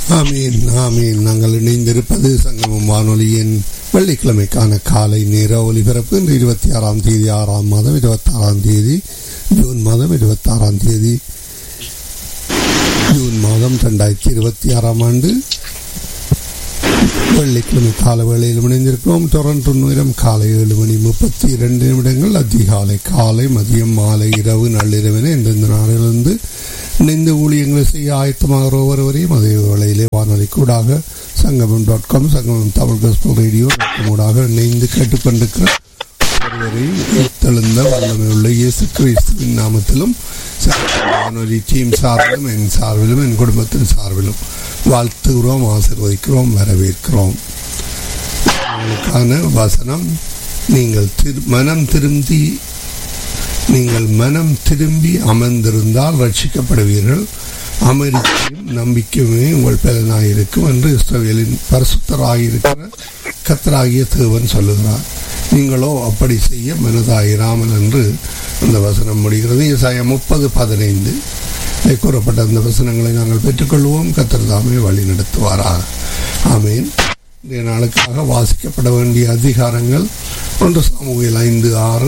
ஆமீன் ஆமீன் நாங்கள் இணைந்திருப்பது சங்கமம் வானொலியின் வெள்ளிக்கிழமைக்கான காலை நேர ஒலிபரப்பு இன்று இருபத்தி ஆறாம் தேதி ஆறாம் மாதம் இருபத்தி ஆறாம் தேதி ஜூன் மாதம் இருபத்தி ஆறாம் தேதி ஜூன் மாதம் ரெண்டாயிரத்தி இருபத்தி ஆறாம் ஆண்டு வெள்ளிக்கிழமை கால வேளையில் இணைந்திருக்கிறோம் டொரண்டோ நேரம் காலை ஏழு மணி முப்பத்தி இரண்டு நிமிடங்கள் அதிகாலை காலை மதியம் மாலை இரவு நள்ளிரவின எந்தெந்த நாளிலிருந்து இணைந்து ஊழியங்களை செய்ய ஆயத்தமாகிற ஒருவரையும் அதே வேளையிலே வானொலி கூடாக சங்கமம் டாட் காம் சங்கமம் தமிழ் கஸ்பல் ரேடியோ கூடாக இணைந்து கேட்டுக்கொண்டிருக்கிற ஒருவரையும் தெளிந்த வல்லமை உள்ள இயேசு கிறிஸ்துவின் நாமத்திலும் சங்கமம் வானொலி டீம் சார்பிலும் என் சார்பிலும் என் குடும்பத்தின் சார்பிலும் வாழ்த்துகிறோம் ஆசிர்வதிக்கிறோம் வரவேற்கிறோம் உங்களுக்கான வசனம் நீங்கள் திரு மனம் திரும்பி நீங்கள் மனம் திரும்பி அமர்ந்திருந்தால் ரட்சிக்கப்படுவீர்கள் அமெரிக்கையும் நம்பிக்கையுமே உங்கள் பலனாயிருக்கும் என்று இஸ்ரவேலின் பரிசுத்தராயிருக்கிற கத்தராகிய தேவன் சொல்லுகிறார் நீங்களோ அப்படி செய்ய மனதாயிராமல் என்று அந்த வசனம் முடிகிறது இசாய முப்பது பதினைந்து கூறப்பட்ட அந்த வசனங்களை நாங்கள் பெற்றுக்கொள்வோம் கத்தர் தாமே வழி நடத்துவாராக ஆமேன் இன்றைய நாளுக்காக வாசிக்கப்பட வேண்டிய அதிகாரங்கள் ஒன்று சாமுவேல் ஐந்து ஆறு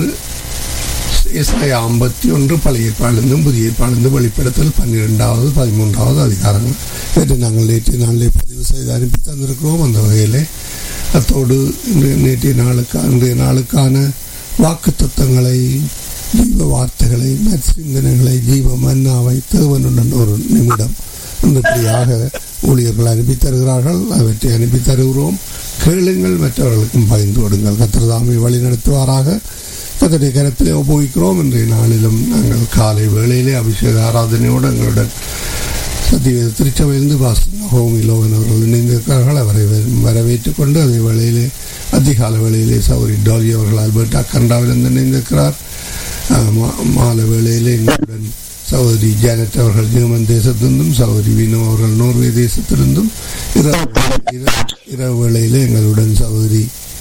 இசாயா ஐம்பத்தி ஒன்று பழைய ஏற்பாடுந்தும் புதிய ஏற்பாடுந்து வெளிப்படுத்தல் பன்னிரெண்டாவது பதிமூன்றாவது அதிகாரங்கள் நேற்று நாங்கள் நேற்றைய நாளிலே பதிவு செய்து அனுப்பி தந்திருக்கிறோம் அந்த வகையிலே அத்தோடு இன்றைய நேற்றைய நாளுக்கா இன்றைய நாளுக்கான வாக்கு தத்துவங்களை ஜீவ வார்த்தைகளை நற்சிந்தனைகளை ஜீவ மன்னாவை தேவனுடன் ஒரு நிமிடம் இப்படியாக ஊழியர்கள் அனுப்பி தருகிறார்கள் அவற்றை அனுப்பி தருகிறோம் கேளுங்கள் மற்றவர்களுக்கும் பகிர்ந்து கொடுங்கள் கத்திரதாமை வழி நடத்துவாராக கத்தடைய கரத்திலே உபயோகிக்கிறோம் இன்றைய நாளிலும் நாங்கள் காலை வேளையிலே அபிஷேக ஆராதனையோடு எங்களுடன் சத்திய திருச்சபையிலிருந்து பாஸ்டர் ஹோமி லோகன் அவர்கள் இணைந்திருக்கிறார்கள் அவரை வரவேற்றுக் கொண்டு அதே வேளையிலே அதிகால வேளையிலே சௌரி டோலி அவர்கள் அல்பர்டா கண்டாவிலிருந்து இணைந்திருக்கிறார் மாலை வேளையிலே எங்களுடன் சகோதரி ஜானட் அவர்கள் ஜெர்மன் தேசத்திலிருந்தும் சகோதரி வினோ அவர்கள் நோர்வே தேசத்திலிருந்தும் இரவு வேளையிலே எங்களுடன் சகோதரி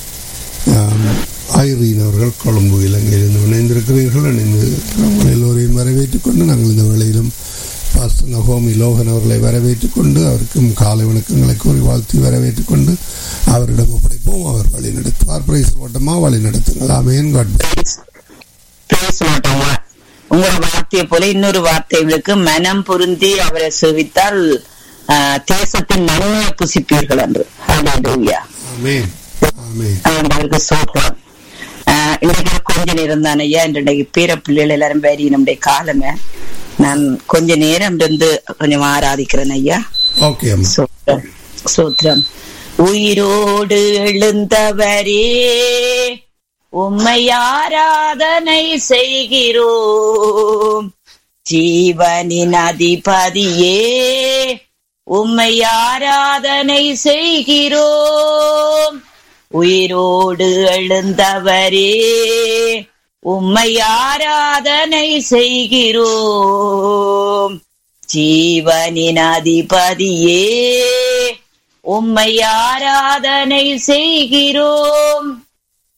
ஐரீன் அவர்கள் கொழும்பு இலங்கையிலிருந்து இணைந்திருக்கிறீர்கள் இணைந்து எல்லோரையும் வரவேற்றுக் கொண்டு நாங்கள் இந்த வேளையிலும் பாஸ்டர் நகோமி லோகன் அவர்களை வரவேற்றுக் கொண்டு அவருக்கும் காலை வணக்கங்களை கூறி வாழ்த்தி வரவேற்றுக் கொண்டு அவரிடம் ஒப்படைப்போம் அவர் வழி நடத்துவார் பிரைஸ் ஓட்டமா வழி நடத்துங்கள் ஆமேன் காட் உங்களோட வார்த்தையை போல இன்னொரு வார்த்தைகளுக்கு மனம் பொருந்தி அவரை சேவித்தால் தேசத்தின் நன்மையை புசிப்பீர்கள் என்று ஆமேன் ஆமேன் அவருக்கு சோத்திரம் இன்னைக்கு கொஞ்ச நேரம் தான் ஐயா இன்றைக்கு பேர பிள்ளைகள் எல்லாரும் பேரி நம்முடைய காலமே நான் கொஞ்ச நேரம் இருந்து கொஞ்சம் ஆராதிக்கிறேன் ஐயா ஓகே சோத்திரம் சோத்திரம் உயிரோடு எழுந்தவரே உம்மை ஆராதனை செய்கிறோம் ஜீவனின் அதிபதியே உம்மை ஆராதனை செய்கிறோம் உயிரோடு எழுந்தவரே உம்மை ஆராதனை செய்கிறோம் ஜீவனின் அதிபதியே உம்மை ஆராதனை செய்கிறோம்